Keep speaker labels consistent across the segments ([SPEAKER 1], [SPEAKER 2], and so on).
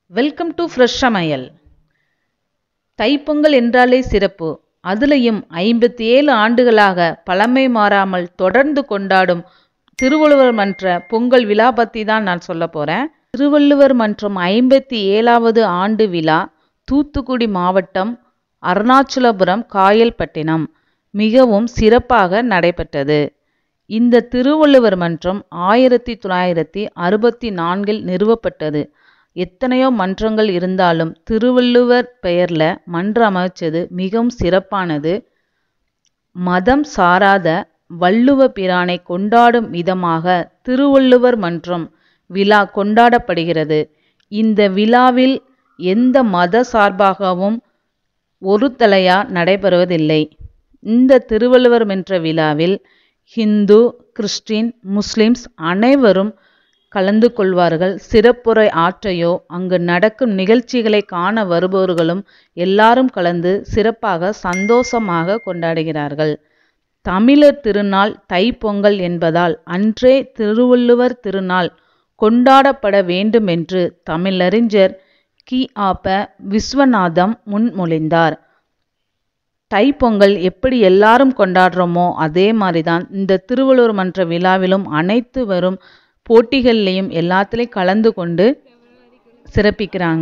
[SPEAKER 1] welcome to fresh சமையல் தைப்பொங்கல் என்றாலே சிறப்பு அதுலேயும் ஐம்பத்தி ஏழு ஆண்டுகளாக பழமை மாறாமல் தொடர்ந்து கொண்டாடும் திருவள்ளுவர் மன்ற பொங்கல் விழா பற்றி தான் நான் சொல்ல போகிறேன் திருவள்ளுவர் மன்றம் ஐம்பத்தி ஏழாவது ஆண்டு விழா தூத்துக்குடி மாவட்டம் அருணாச்சலபுரம் காயல்பட்டினம் மிகவும் சிறப்பாக நடைபெற்றது இந்த திருவள்ளுவர் மன்றம் ஆயிரத்தி தொள்ளாயிரத்தி அறுபத்தி நான்கில் நிறுவப்பட்டது எத்தனையோ மன்றங்கள் இருந்தாலும் திருவள்ளுவர் பெயர்ல மன்றம் அமைச்சது மிகவும் சிறப்பானது மதம் சாராத வள்ளுவ பிரானை கொண்டாடும் விதமாக திருவள்ளுவர் மன்றம் விழா கொண்டாடப்படுகிறது இந்த விழாவில் எந்த மத சார்பாகவும் ஒரு தலையா நடைபெறுவதில்லை இந்த திருவள்ளுவர் மன்ற விழாவில் ஹிந்து கிறிஸ்டின் முஸ்லிம்ஸ் அனைவரும் கலந்து கொள்வார்கள் சிறப்புரை ஆற்றையோ அங்கு நடக்கும் நிகழ்ச்சிகளை காண வருபவர்களும் எல்லாரும் கலந்து சிறப்பாக சந்தோஷமாக கொண்டாடுகிறார்கள் தமிழர் திருநாள் தைப்பொங்கல் என்பதால் அன்றே திருவள்ளுவர் திருநாள் கொண்டாடப்பட வேண்டும் என்று தமிழறிஞர் கி ஆப விஸ்வநாதம் முன்மொழிந்தார் தைப்பொங்கல் எப்படி எல்லாரும் கொண்டாடுறோமோ அதே மாதிரி தான் இந்த திருவள்ளுவர் மன்ற விழாவிலும் அனைத்து வரும் போட்டிகள்லையும் எல்லாத்துலேயும் கலந்து கொண்டு சிறப்பிக்கிறாங்க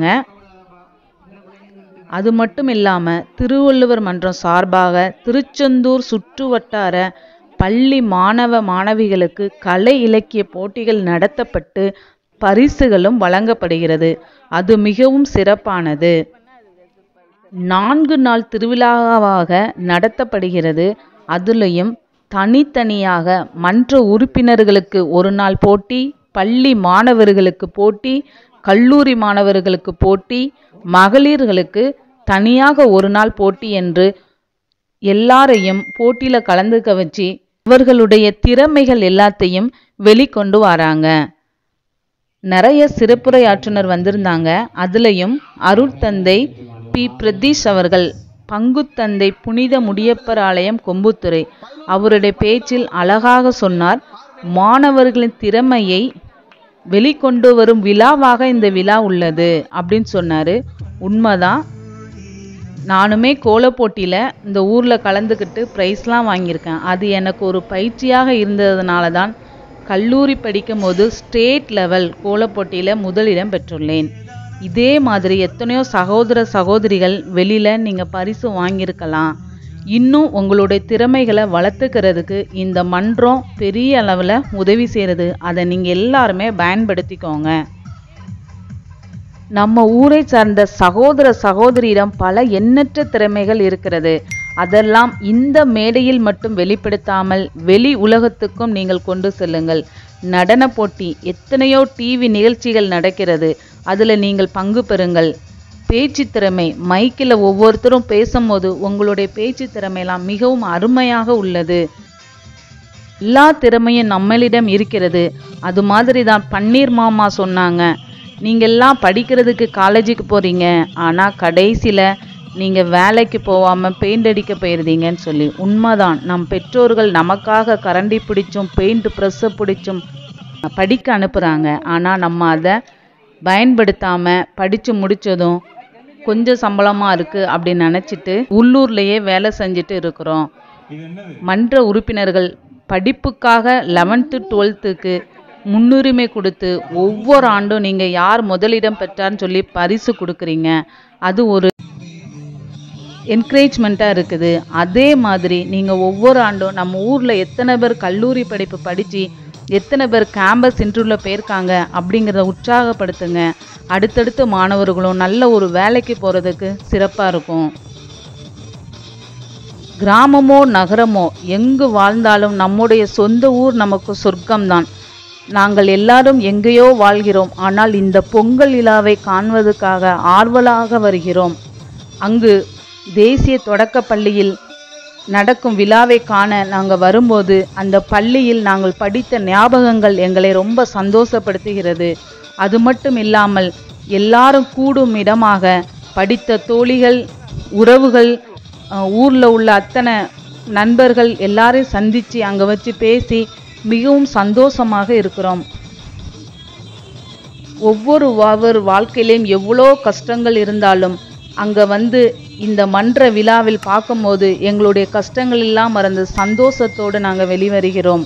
[SPEAKER 1] அது மட்டும் இல்லாமல் திருவள்ளுவர் மன்றம் சார்பாக திருச்செந்தூர் சுற்று வட்டார பள்ளி மாணவ மாணவிகளுக்கு கலை இலக்கிய போட்டிகள் நடத்தப்பட்டு பரிசுகளும் வழங்கப்படுகிறது அது மிகவும் சிறப்பானது நான்கு நாள் திருவிழாவாக நடத்தப்படுகிறது அதுலேயும் தனித்தனியாக மன்ற உறுப்பினர்களுக்கு ஒரு நாள் போட்டி பள்ளி மாணவர்களுக்கு போட்டி கல்லூரி மாணவர்களுக்கு போட்டி மகளிர்களுக்கு தனியாக ஒரு நாள் போட்டி என்று எல்லாரையும் போட்டியில் கலந்துக்க வச்சு இவர்களுடைய திறமைகள் எல்லாத்தையும் வெளிக்கொண்டு வராங்க நிறைய சிறப்புரையாற்றுனர் வந்திருந்தாங்க அதுலேயும் அருட்தந்தை பி பிரதீஷ் அவர்கள் பங்குத்தந்தை புனித முடியப்பர் ஆலயம் கொம்புத்துறை அவருடைய பேச்சில் அழகாக சொன்னார் மாணவர்களின் திறமையை வெளிக்கொண்டு வரும் விழாவாக இந்த விழா உள்ளது அப்படின்னு சொன்னார் உண்மைதான் நானுமே கோலப் போட்டியில் இந்த ஊரில் கலந்துக்கிட்டு ப்ரைஸ்லாம் வாங்கியிருக்கேன் அது எனக்கு ஒரு பயிற்சியாக இருந்ததுனால தான் கல்லூரி படிக்கும் போது ஸ்டேட் லெவல் கோலப் போட்டியில் முதலிடம் பெற்றுள்ளேன் இதே மாதிரி எத்தனையோ சகோதர சகோதரிகள் வெளியில் நீங்கள் பரிசு வாங்கியிருக்கலாம் இன்னும் உங்களுடைய திறமைகளை வளர்த்துக்கிறதுக்கு இந்த மன்றம் பெரிய அளவில் உதவி செய்கிறது அதை நீங்கள் எல்லாருமே பயன்படுத்திக்கோங்க நம்ம ஊரை சார்ந்த சகோதர சகோதரியிடம் பல எண்ணற்ற திறமைகள் இருக்கிறது அதெல்லாம் இந்த மேடையில் மட்டும் வெளிப்படுத்தாமல் வெளி உலகத்துக்கும் நீங்கள் கொண்டு செல்லுங்கள் நடன போட்டி எத்தனையோ டிவி நிகழ்ச்சிகள் நடக்கிறது அதில் நீங்கள் பங்கு பெறுங்கள் பேச்சு திறமை மைக்கில் ஒவ்வொருத்தரும் பேசும்போது உங்களுடைய பேச்சு திறமையெல்லாம் மிகவும் அருமையாக உள்ளது எல்லா திறமையும் நம்மளிடம் இருக்கிறது அது மாதிரி தான் பன்னீர் மாமா சொன்னாங்க நீங்கள்லாம் படிக்கிறதுக்கு காலேஜுக்கு போகிறீங்க ஆனால் கடைசியில் நீங்கள் வேலைக்கு போகாமல் பெயிண்ட் அடிக்க போயிருந்தீங்கன்னு சொல்லி உண்மைதான் நம் பெற்றோர்கள் நமக்காக கரண்டி பிடிச்சும் பெயிண்ட் ப்ரெஸ்ஸை பிடிச்சும் படிக்க அனுப்புகிறாங்க ஆனால் நம்ம அதை பயன்படுத்தாமல் படித்து முடித்ததும் கொஞ்சம் சம்பளமாக இருக்குது அப்படின்னு நினச்சிட்டு உள்ளூர்லேயே வேலை செஞ்சுட்டு இருக்கிறோம் மன்ற உறுப்பினர்கள் படிப்புக்காக லெவன்த்து டுவெல்த்துக்கு முன்னுரிமை கொடுத்து ஒவ்வொரு ஆண்டும் நீங்கள் யார் முதலிடம் பெற்றார்னு சொல்லி பரிசு கொடுக்குறீங்க அது ஒரு என்கரேஜ்மெண்ட்டாக இருக்குது அதே மாதிரி நீங்கள் ஒவ்வொரு ஆண்டும் நம்ம ஊரில் எத்தனை பேர் கல்லூரி படிப்பு படித்து எத்தனை பேர் கேம்பஸ் இன்டர்வியூவில் போயிருக்காங்க அப்படிங்கிறத உற்சாகப்படுத்துங்க அடுத்தடுத்த மாணவர்களும் நல்ல ஒரு வேலைக்கு போகிறதுக்கு சிறப்பாக இருக்கும் கிராமமோ நகரமோ எங்கு வாழ்ந்தாலும் நம்முடைய சொந்த ஊர் நமக்கு சொர்க்கம்தான் நாங்கள் எல்லாரும் எங்கேயோ வாழ்கிறோம் ஆனால் இந்த பொங்கல் விழாவை காண்பதற்காக ஆர்வலாக வருகிறோம் அங்கு தேசிய தொடக்க பள்ளியில் நடக்கும் விழாவை காண நாங்கள் வரும்போது அந்த பள்ளியில் நாங்கள் படித்த ஞாபகங்கள் எங்களை ரொம்ப சந்தோஷப்படுத்துகிறது அது மட்டும் இல்லாமல் எல்லாரும் கூடும் இடமாக படித்த தோழிகள் உறவுகள் ஊரில் உள்ள அத்தனை நண்பர்கள் எல்லாரையும் சந்தித்து அங்கே வச்சு பேசி மிகவும் சந்தோஷமாக இருக்கிறோம் ஒவ்வொரு ஒவ்வொரு வாழ்க்கையிலையும் எவ்வளோ கஷ்டங்கள் இருந்தாலும் அங்கே வந்து இந்த மன்ற விழாவில் பார்க்கும்போது எங்களுடைய கஷ்டங்கள் எல்லாம் மறந்து சந்தோஷத்தோடு நாங்கள் வெளிவருகிறோம்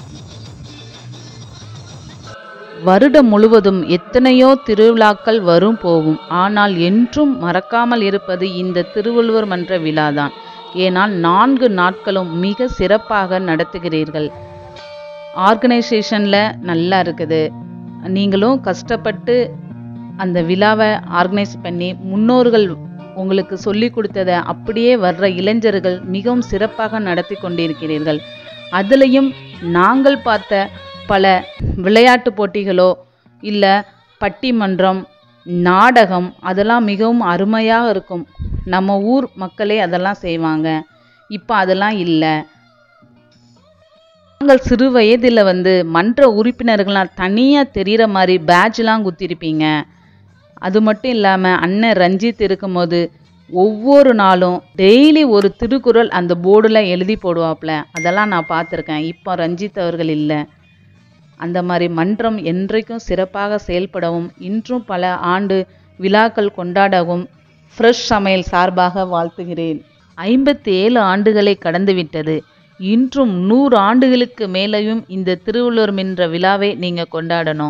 [SPEAKER 1] வருடம் முழுவதும் எத்தனையோ திருவிழாக்கள் வரும் போகும் ஆனால் என்றும் மறக்காமல் இருப்பது இந்த திருவள்ளுவர் மன்ற விழாதான் ஏனால் நான்கு நாட்களும் மிக சிறப்பாக நடத்துகிறீர்கள் ஆர்கனைசேஷனில் நல்லா இருக்குது நீங்களும் கஷ்டப்பட்டு அந்த விழாவை ஆர்கனைஸ் பண்ணி முன்னோர்கள் உங்களுக்கு சொல்லி கொடுத்ததை அப்படியே வர்ற இளைஞர்கள் மிகவும் சிறப்பாக நடத்தி கொண்டிருக்கிறீர்கள் அதுலேயும் நாங்கள் பார்த்த பல விளையாட்டு போட்டிகளோ இல்லை பட்டிமன்றம் நாடகம் அதெல்லாம் மிகவும் அருமையாக இருக்கும் நம்ம ஊர் மக்களே அதெல்லாம் செய்வாங்க இப்போ அதெல்லாம் இல்லை நாங்கள் சிறு வயதில் வந்து மன்ற உறுப்பினர்கள்லாம் தனியாக தெரிகிற மாதிரி பேட்ச்லாம் குத்திருப்பீங்க அது மட்டும் இல்லாமல் அண்ணன் ரஞ்சித் இருக்கும்போது ஒவ்வொரு நாளும் டெய்லி ஒரு திருக்குறள் அந்த போர்டில் எழுதி போடுவாப்புல அதெல்லாம் நான் பார்த்துருக்கேன் இப்போ ரஞ்சித் அவர்கள் இல்லை அந்த மாதிரி மன்றம் என்றைக்கும் சிறப்பாக செயல்படவும் இன்றும் பல ஆண்டு விழாக்கள் கொண்டாடவும் ஃப்ரெஷ் சமையல் சார்பாக வாழ்த்துகிறேன் ஐம்பத்தி ஏழு ஆண்டுகளை கடந்துவிட்டது இன்றும் நூறு ஆண்டுகளுக்கு மேலேயும் இந்த திருவள்ளுவர் என்ற விழாவை நீங்கள் கொண்டாடணும்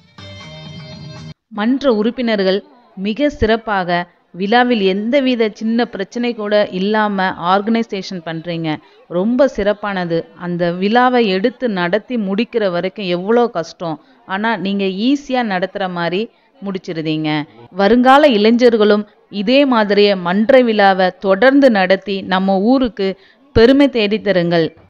[SPEAKER 1] மன்ற உறுப்பினர்கள் மிக சிறப்பாக விழாவில் எந்தவித சின்ன பிரச்சனை கூட இல்லாமல் ஆர்கனைசேஷன் பண்ணுறீங்க ரொம்ப சிறப்பானது அந்த விழாவை எடுத்து நடத்தி முடிக்கிற வரைக்கும் எவ்வளோ கஷ்டம் ஆனால் நீங்கள் ஈஸியாக நடத்துகிற மாதிரி முடிச்சிருதீங்க வருங்கால இளைஞர்களும் இதே மாதிரியே மன்ற விழாவை தொடர்ந்து நடத்தி நம்ம ஊருக்கு பெருமை தேடித் தருங்கள்